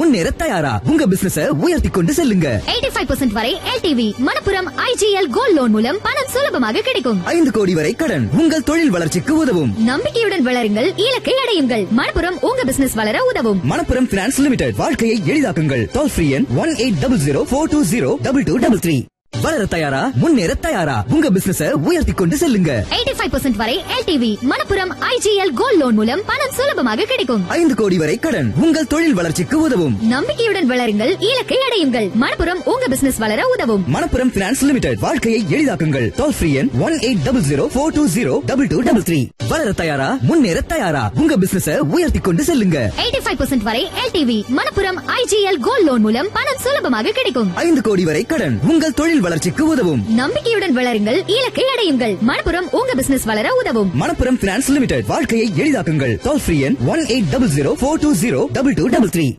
முன்னேற தயாரா உங்க பிசினஸ உயர்த்தி கொண்டு செல்லுங்க 85% வரை LTV Manappuram IGL gold loan மூலம் பணம் சுலபமாக கிடைக்கும் ஐந்து கோடி வரை கடன் உங்கள் தொழில் வளர்ச்சிக்கு உதவும் நம்பிக்கையுடன் வளருங்கள் இலக்கை அடையுங்கள் மணப்புரம் உங்க பிசினஸ் வளர உதவும் மணப்புரம் பினான்ஸ் லிமிடெட் வாழ்க்கையை எளிதாக்குங்கள் டோல் ஃப்ரீ எண் one eight double zero four two zero double two double three வளர தயாரா முன்னேற தயாரா உங்க பிசினஸ உயர்த்தி கொண்டு செல்லுங்க 85% வரை LTV Manappuram IGL gold loan மூலம் பணம் சுலபமாக கிடைக்கும் ஐந்து கோடி வரை கடன் உங்கள் தொழில் வளர்ச்சிக்கு உதவும் நம்பிக்கையுடன் வளருங்கள் இலக்கை அடையுங்கள் மணப்புரம் உங்க பிசினஸ் வளர உதவும் மணப்புரம் பினான்ஸ் லிமிடெட் வாழ்க்கையை எளிதாக்குங்கள் டோல் ஃப்ரீ எண் one eight double zero four two zero double two double three வளர தயாரா முன்னேற தயாரா உங்க பிசினஸ உயர்த்தி கொண்டு செல்லுங்க 85% வரை LTV Manappuram IGL gold loan மூலம் பணம் சுலபமாக கிடைக்கும் ஐந்து கோடி வரை கடன் உங்கள் தொழில் வளர்ச்சிக்கு உதவும் நம்பிக்கையுடன் வளருங்கள் இலக்கை அடையுங்கள் மணப்புரம் உங்க பிசினஸ் வளர உதவும் மணப்புரம் பினான்ஸ் லிமிடெட் வாழ்க்கையை எளிதாக்குங்கள் டோல் ஃப்ரீ எண் one eight double zero four two zero double two double three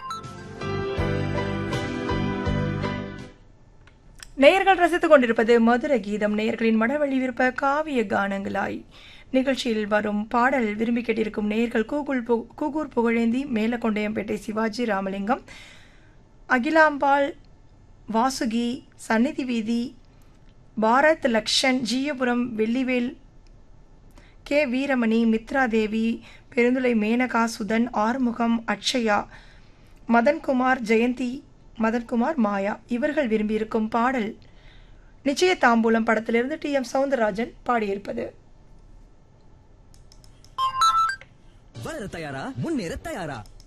நேயர்கள் ரசித்துக் கொண்டிருப்பது மதுர கீதம் நேயர்களின் மனவழி விருப்ப காவிய கானங்களாய் நிகழ்ச்சியில் வரும் பாடல் விரும்பி கேட்டிருக்கும் நேயர்கள் கூகுள் பு- கூகூர் புகழேந்தி மேலக்கொண்டையம்பேட்டை சிவாஜி ராமலிங்கம் அகிலாம்பாள் வாசுகி சந்நிதி வீதி பாரத் லக்ஷன் ஜீயபுரம் வெள்ளிவேல் கே வீரமணி மித்ரா தேவி பெருந்துளை மேனகா சுதன் ஆறுமுகம் அக்ஷயா மதன்குமார் ஜெயந்தி மதன்குமார் மாயா இவர்கள் விரும்பியிருக்கும் பாடல் நிச்சய தாம்பூலம் படத்திலிருந்து டி எம் சவுந்தரராஜன் பாடியிருப்பது வளர தயாரா முன்னேற தயாரா